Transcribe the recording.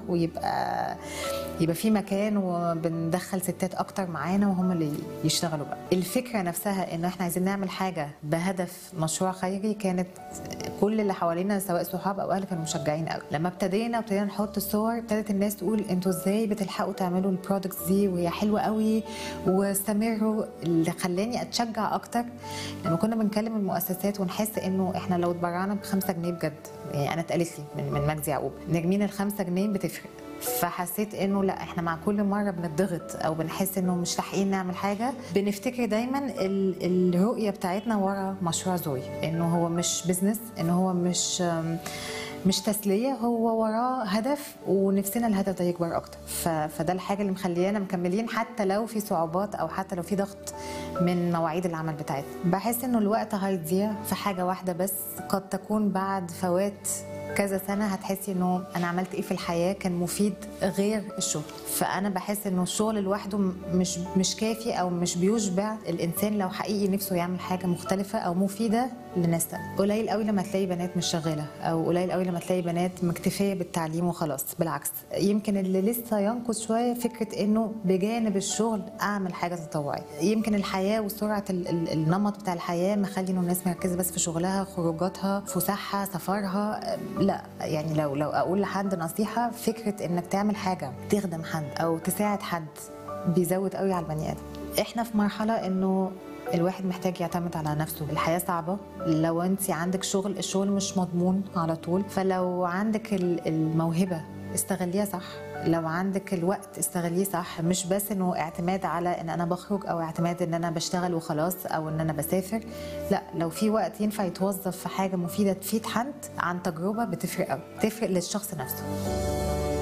ويبقى يبقى في مكان وبندخل ستات اكتر معانا وهم اللي يشتغلوا بقى الفكره نفسها ان احنا عايزين نعمل حاجه بهدف مشروع خيري كانت كل اللي حوالينا سواء صحاب او اهل كانوا مشجعين قوي لما ابتدينا ابتدينا نحط الصور ابتدت الناس تقول انتوا ازاي بتلحقوا تعملوا البرودكتس دي وهي حلوه قوي واستمروا اللي خلاني اتشجع اكتر لما كنا بنكلم المؤسسات ونحس انه احنا لو اتبرعنا بخمسة جنيه بجد يعني انا اتقالت لي من من مجدي يعقوب نرمين الخمسة جنيه بتفرق فحسيت انه لا احنا مع كل مره بنضغط او بنحس انه مش لاحقين نعمل حاجه بنفتكر دايما ال- الرؤيه بتاعتنا ورا مشروع زوي انه هو مش بزنس انه هو مش مش تسليه هو وراه هدف ونفسنا الهدف ده يكبر اكتر ف... فده الحاجه اللي مخليانا مكملين حتى لو في صعوبات او حتى لو في ضغط من مواعيد العمل بتاعتنا بحس انه الوقت هيضيع في حاجه واحده بس قد تكون بعد فوات كذا سنه هتحسي انه انا عملت ايه في الحياه كان مفيد غير الشغل فانا بحس انه الشغل لوحده م- مش مش كافي او مش بيشبع الانسان لو حقيقي نفسه يعمل حاجه مختلفه او مفيده لناس تانية قليل قوي لما تلاقي بنات مش شغاله او قليل قوي لما تلاقي بنات مكتفيه بالتعليم وخلاص بالعكس يمكن اللي لسه ينقص شويه فكره انه بجانب الشغل اعمل حاجه تطوعيه يمكن الحياه وسرعه ال- ال- النمط بتاع الحياه مخلي انه الناس مركزه بس في شغلها خروجاتها فسحها سفرها لا يعني لو لو اقول لحد نصيحه فكره انك تعمل حاجه تخدم حد او تساعد حد بيزود قوي على البني ادم احنا في مرحله انه الواحد محتاج يعتمد على نفسه الحياة صعبة لو انت عندك شغل الشغل مش مضمون على طول فلو عندك ال- الموهبة استغليها صح لو عندك الوقت استغليه صح مش بس انه اعتماد على ان انا بخرج او اعتماد ان انا بشتغل وخلاص او ان انا بسافر لا لو في وقت ينفع يتوظف في حاجه مفيده تفيد حد عن تجربه بتفرق قوي تفرق للشخص نفسه